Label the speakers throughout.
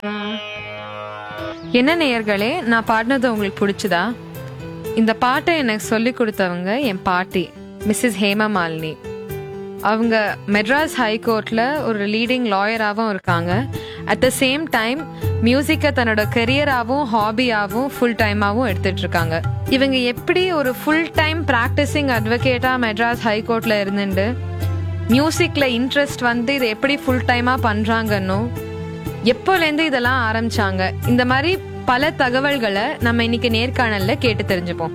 Speaker 1: என்ன நேயர்களே நான் பாடினது உங்களுக்கு பிடிச்சதா இந்த பாட்டை எனக்கு சொல்லி கொடுத்தவங்க என் பாட்டி மிஸ்ஸஸ் ஹேமா மாலினி அவங்க மெட்ராஸ் ஹைகோர்ட்டில் ஒரு லீடிங் லாயராகவும் இருக்காங்க அட் த சேம் டைம் மியூசிக்கை தன்னோட கெரியராகவும் ஹாபியாகவும் ஃபுல் டைமாகவும் எடுத்துட்டு இருக்காங்க இவங்க எப்படி ஒரு ஃபுல் டைம் ப்ராக்டிசிங் அட்வொகேட்டாக மெட்ராஸ் ஹைகோர்ட்டில் இருந்துட்டு மியூசிக்கில் இன்ட்ரெஸ்ட் வந்து இதை எப்படி ஃபுல் டைமாக பண்ணுறாங்கன்னு எப்போலேருந்து இதெல்லாம் ஆரம்பிச்சாங்க இந்த மாதிரி பல தகவல்களை நம்ம இன்னைக்கு நேர்காணல்ல கேட்டு தெரிஞ்சுப்போம்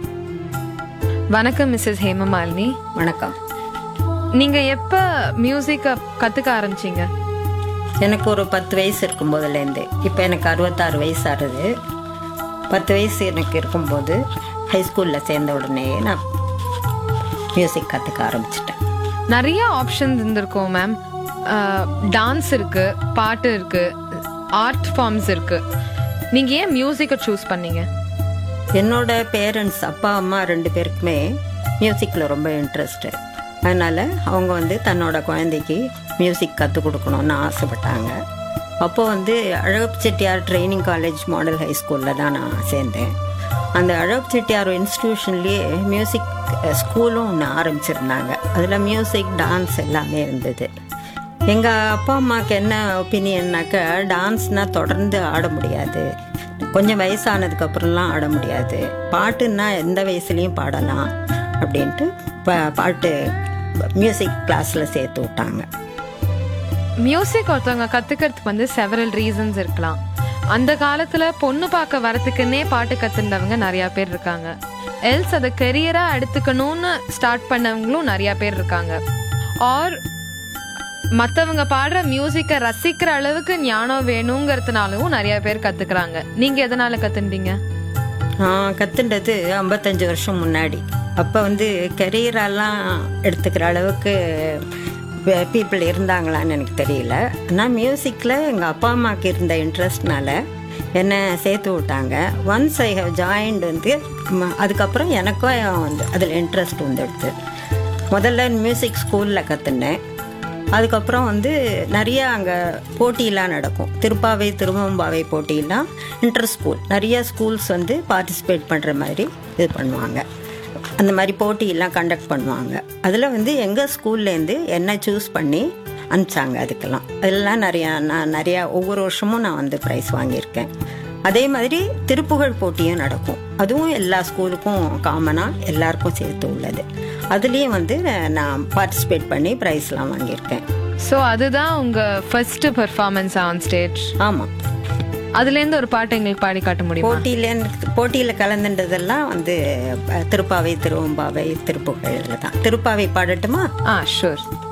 Speaker 1: வணக்கம் மிஸ்ஸஸ் ஹேமமாலினி
Speaker 2: வணக்கம்
Speaker 1: நீங்க எப்ப மியூசிக்க கத்துக்க ஆரம்பிச்சீங்க
Speaker 2: எனக்கு ஒரு பத்து வயசு இருக்கும் போதுலேருந்து இப்போ எனக்கு அறுபத்தாறு வயசு ஆகுது பத்து வயசு எனக்கு இருக்கும்போது ஹைஸ்கூலில் சேர்ந்த உடனே நான் மியூசிக் கற்றுக்க ஆரம்பிச்சிட்டேன்
Speaker 1: நிறைய ஆப்ஷன்ஸ் இருந்திருக்கும் மேம் டான்ஸ் இருக்கு பாட்டு இருக்கு ஆர்ட் ஃபார்ம்ஸ் இருக்கு நீங்க ஏன் மியூசிக்கை சூஸ் பண்ணீங்க
Speaker 2: என்னோட பேரண்ட்ஸ் அப்பா அம்மா ரெண்டு பேருக்குமே மியூசிக்கில் ரொம்ப இன்ட்ரெஸ்ட்டு அதனால் அவங்க வந்து தன்னோட குழந்தைக்கு மியூசிக் கற்றுக் கொடுக்கணும்னு ஆசைப்பட்டாங்க அப்போ வந்து Alagappa Chettiar training college model high ஸ்கூலில் தான் நான் சேர்ந்தேன் அந்த அழகப் செட்டியார் இன்ஸ்டிடியூஷன்லேயே மியூசிக் ஸ்கூலும் ஒன்று ஆரம்பிச்சிருந்தாங்க அதில் மியூசிக் டான்ஸ் எல்லாமே இருந்தது எங்கள் அப்பா அம்மாவுக்கு என்ன ஒப்பீனியன்னாக்க டான்ஸ்னால் தொடர்ந்து ஆட முடியாது கொஞ்சம் வயசானதுக்கு அப்புறம்லாம் ஆட முடியாது பாட்டுன்னா எந்த வயசுலேயும் பாடலாம் அப்படின்ட்டு பா- பாட்டு மியூசிக் கிளாஸில் சேர்த்து விட்டாங்க
Speaker 1: மியூசிக் ஒருத்தவங்க கத்துக்கிறதுக்கு வந்து செவரல் ரீசன்ஸ் இருக்கலாம் அந்த காலத்துல பொண்ணு பார்க்க வரத்துக்குன்னே பாட்டு கத்துண்டவங்க நிறைய பேர் இருக்காங்க எல்ஸ் அதை கெரியரா எடுத்துக்கணும்னு ஸ்டார்ட் பண்ணவங்களும் நிறைய பேர் இருக்காங்க ஆர் மத்தவங்க பாடுற மியூசிக்கை ரசிக்கிற அளவுக்கு ஞானம் வேணுங்கிறதுனாலவும் நிறைய பேர் கத்துக்கிறாங்க நீங்க எதனால கத்துண்டீங்க
Speaker 2: நான் கற்றுண்டது ஐம்பத்தஞ்சு வருஷம் முன்னாடி அப்போ வந்து கெரியரெல்லாம் எடுத்துக்கிற அளவுக்கு பீப்புள் இருந்தாங்களான்னு எனக்கு தெரியல ஆனால் மியூசிக்கில் எங்கள் அப்பா அம்மாவுக்கு இருந்த இன்ட்ரெஸ்ட்னால என்னை சேர்த்து விட்டாங்க ஒன்ஸ் ஐ ஹவ் ஜாயின்ட் வந்து ம- அதுக்கப்புறம் எனக்கும் வந்து அதில் இன்ட்ரெஸ்ட் வந்துடுது முதல்ல மியூசிக் ஸ்கூலில் கற்றுனேன் அதுக்கப்புறம் வந்து நிறைய அங்கே போட்டியெல்லாம் நடக்கும் திருப்பாவை திருவம்பாவை போட்டியெல்லாம் இன்டர் ஸ்கூல் நிறைய ஸ்கூல்ஸ் வந்து பார்ட்டிசிபேட் பண்ணுற மாதிரி இது பண்ணுவாங்க அந்த மாதிரி போட்டியெல்லாம் கண்டக்ட் பண்ணுவாங்க அதில் வந்து எங்கள் ஸ்கூல்லேருந்து என்னை சூஸ் பண்ணி அனுப்பிச்சாங்க அதுக்கெல்லாம் அதெல்லாம் நிறையா நான் நிறையா ஒவ்வொரு வருஷமும் நான் வந்து ப்ரைஸ் வாங்கியிருக்கேன் அதே மாதிரி திருப்புகழ் போட்டியும் நடக்கும் அதுவும் எல்லா ஸ்கூலுக்கும் காமனாக எல்லாருக்கும் சேர்த்து உள்ளது அதுலேயும் வந்து நான் பார்ட்டிசிபேட் பண்ணி ப்ரைஸ்லாம் வாங்கியிருக்கேன்
Speaker 1: ஸோ அதுதான் உங்க ஃபர்ஸ்ட் பெர்ஃபார்மன்ஸ் ஆன் ஸ்டேஜ்
Speaker 2: ஆமாம்
Speaker 1: அதுலேருந்து ஒரு பாட்டு எங்களுக்கு பாடி காட்ட முடியுமா
Speaker 2: போட்டியில் போட்டியில் கலந்துன்றதெல்லாம் வந்து அஹ், திருப்பாவை திருவம்பாவை திருப்புகழில் தான் திருப்பாவை பாடட்டுமா
Speaker 1: ஆ ஷூர்